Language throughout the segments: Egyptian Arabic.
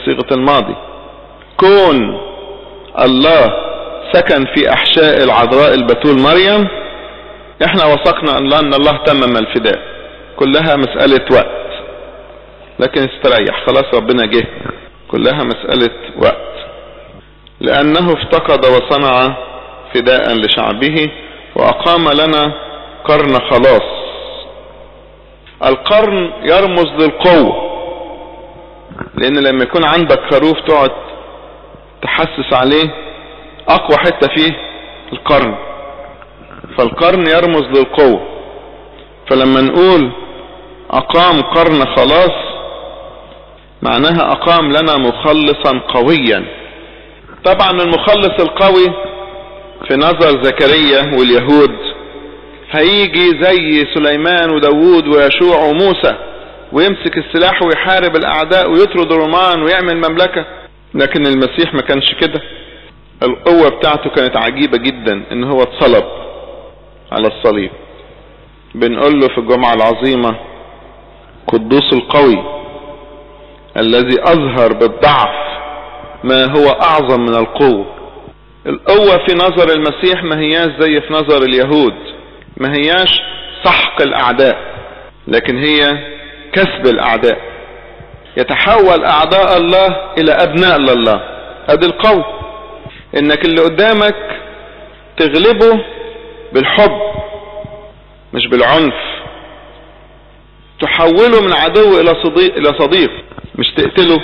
صيغة الماضي كون الله سكن في احشاء العذراء البتول مريم احنا وثقنا ان الله تمم الفداء كلها مسألة وقت لكن استريح خلاص ربنا جه كلها مسألة وقت لأنه افتقد وصنع فداء لشعبه وأقام لنا قرن خلاص القرن يرمز للقوة لأن لما يكون عندك خروف تقعد تحسس عليه أقوى حتة فيه القرن فالقرن يرمز للقوة فلما نقول أقام قرن خلاص معناها أقام لنا مخلصا قويا طبعا المخلص القوي في نظر زكريا واليهود هيجي زي سليمان وداوود ويشوع وموسى ويمسك السلاح ويحارب الأعداء ويطرد الرومان ويعمل مملكة لكن المسيح ما كانش كده القوة بتاعته كانت عجيبة جدا ان هو اتصلب على الصليب بنقول له في الجمعة العظيمة قدوس القوي الذي اظهر بالضعف ما هو اعظم من القوة القوة في نظر المسيح ما هياش زي في نظر اليهود ما هياش سحق الاعداء لكن هي كسب الاعداء يتحول اعداء الله الى ابناء لله ادي القوي انك اللي قدامك تغلبه بالحب مش بالعنف تحوله من عدو الى صديق الى صديق مش تقتله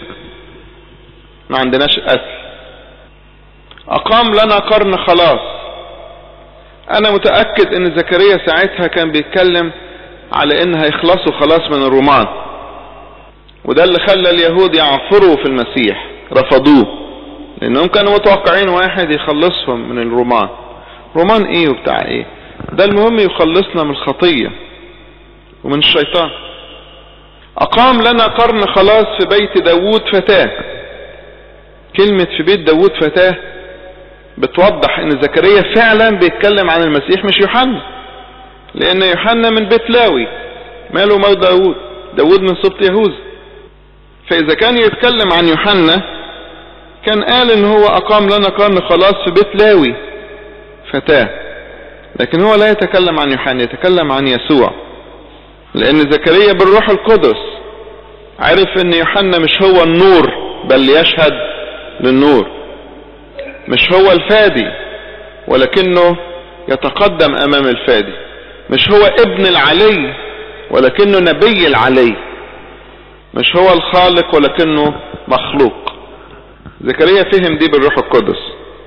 ما عندناش قتل اقام لنا قرن خلاص انا متأكد ان زكريا ساعتها كان بيتكلم على ان هيخلصوا خلاص من الرومان وده اللي خلى اليهود يعثروا في المسيح رفضوه لانهم كانوا متوقعين واحد يخلصهم من الرومان رومان ايه وبتاع ايه ده المهم يخلصنا من الخطية ومن الشيطان اقام لنا قرن خلاص في بيت داوود فتاة كلمة في بيت داوود فتاة بتوضح ان زكريا فعلا بيتكلم عن المسيح مش يوحنا لان يوحنا من بيت لاوي ماله مال داوود داوود من سبط يهوذا فاذا كان يتكلم عن يوحنا كان قال ان هو اقام لنا قرن خلاص في بيت لاوي فتاة لكن هو لا يتكلم عن يوحنا يتكلم عن يسوع لان زكريا بالروح القدس عرف ان يوحنا مش هو النور بل يشهد للنور مش هو الفادي ولكنه يتقدم امام الفادي مش هو ابن العلي ولكنه نبي العلي مش هو الخالق ولكنه مخلوق زكريا فهم دي بالروح القدس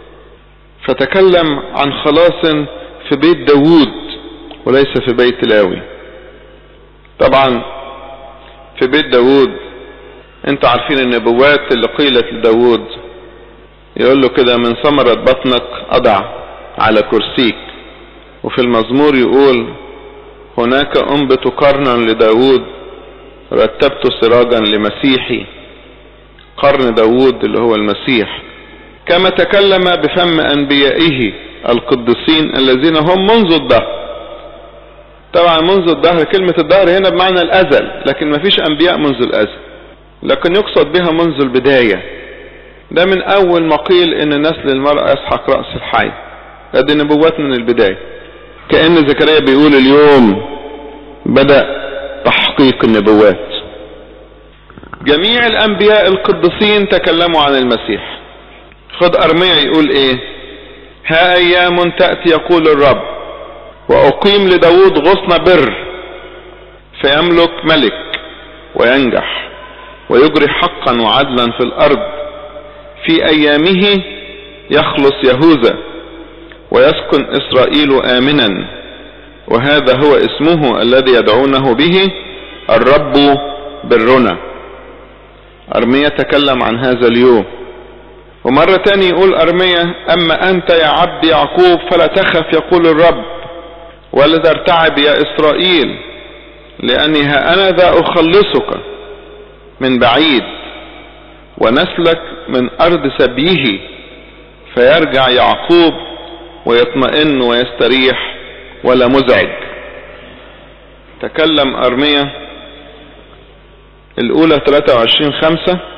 فتكلم عن خلاص في بيت داوود وليس في بيت لاوي طبعا في بيت داوود انتوا عارفين النبوات اللي قيلت لداوود يقول له كده من ثمرة بطنك اضع على كرسيك وفي المزمور يقول هناك انبت قرنا لداوود رتبت سراجا لمسيحي قرن داوود اللي هو المسيح كما تكلم بفم انبيائه القديسين الذين هم منذ الدهر طبعا منذ الدهر كلمة الدهر هنا بمعنى الازل لكن ما فيش انبياء منذ الازل لكن يقصد بها منذ البداية ده من اول ما قيل ان نسل المرأة يسحق رأس الحي هذه نبوات من البداية كأن زكريا بيقول اليوم بدأ تحقيق النبوات جميع الانبياء القديسين تكلموا عن المسيح خد ارميا يقول ايه ها ايام تأتي يقول الرب واقيم لداود غصن بر فيملك ملك وينجح ويجري حقا وعدلا في الارض في ايامه يخلص يهوذا ويسكن اسرائيل امنا وهذا هو اسمه الذي يدعونه به الرب برنا ارميا تكلم عن هذا اليوم ومرة تاني يقول ارميا اما انت يا عبد يعقوب فلا تخف يقول الرب ولا ترتعب يا اسرائيل لاني ها انا ذا اخلصك من بعيد ونسلك من ارض سبيه فيرجع يعقوب ويطمئن ويستريح ولا مزعج تكلم ارميا الاولى 23 خمسة